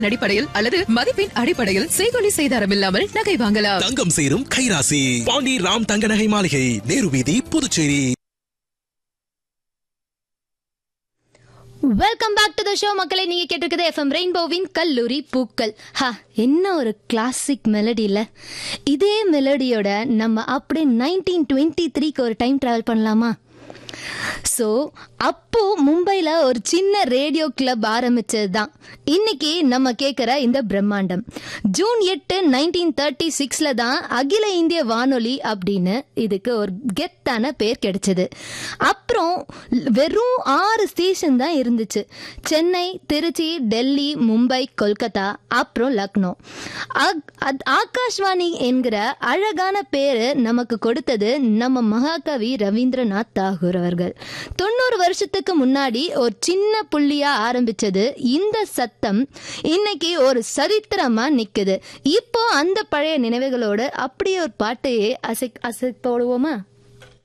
அடிப்படையில் அல்லது மதிப்பின் அடிப்படையில் செய்கொலி செய்தாரம் இல்லாமல் நகை வாங்கலாம் தங்கம் சேரும் கைராசி பாண்டி ராம் தங்க நகை மாளிகை நேரு வீதி Puducherry welcome back to the show மக்களை நீங்க கேட்டிருக்கிறது எஃப்எம் ரெயின்போவின் கல்லூரி பூக்கள் ஹா என்ன ஒரு கிளாசிக் மெலடி இல்ல இதே மெலடியோட நம்ம அப்படியே நைன்டீன் டுவெண்ட்டி த்ரீக்கு ஒரு டைம் டிராவல் பண்ணலாமா ஸோ அப்போ மும்பையில் ஒரு சின்ன ரேடியோ கிளப் ஆரம்பிச்சது தான் இன்னைக்கு நம்ம கேட்குற இந்த பிரம்மாண்டம் ஜூன் எட்டு நைன்டீன் தேர்ட்டி சிக்ஸில் தான் அகில இந்திய வானொலி அப்படின்னு இதுக்கு ஒரு கெத்தான பேர் கிடைச்சது அப்புறம் வெறும் ஆறு ஸ்டேஷன் தான் இருந்துச்சு சென்னை திருச்சி டெல்லி மும்பை கொல்கத்தா அப்புறம் லக்னோ ஆக்- அத்- ஆகாஷ்வாணி என்கிற அழகான பேரு நமக்கு கொடுத்தது நம்ம மகாகவி ரவீந்திரநாத் தாகூர் அவர்கள் தொண்ணூறு வருஷத்துக்கு முன்னாடி ஒரு சின்ன புள்ளியா ஆரம்பிச்சது இந்த சத்தம் இன்னைக்கு ஒரு சரித்திரமா நிக்குது இப்போ அந்த பழைய நினைவுகளோட அப்படியே ஒரு பாட்டையே அசை அசை போடுவோமா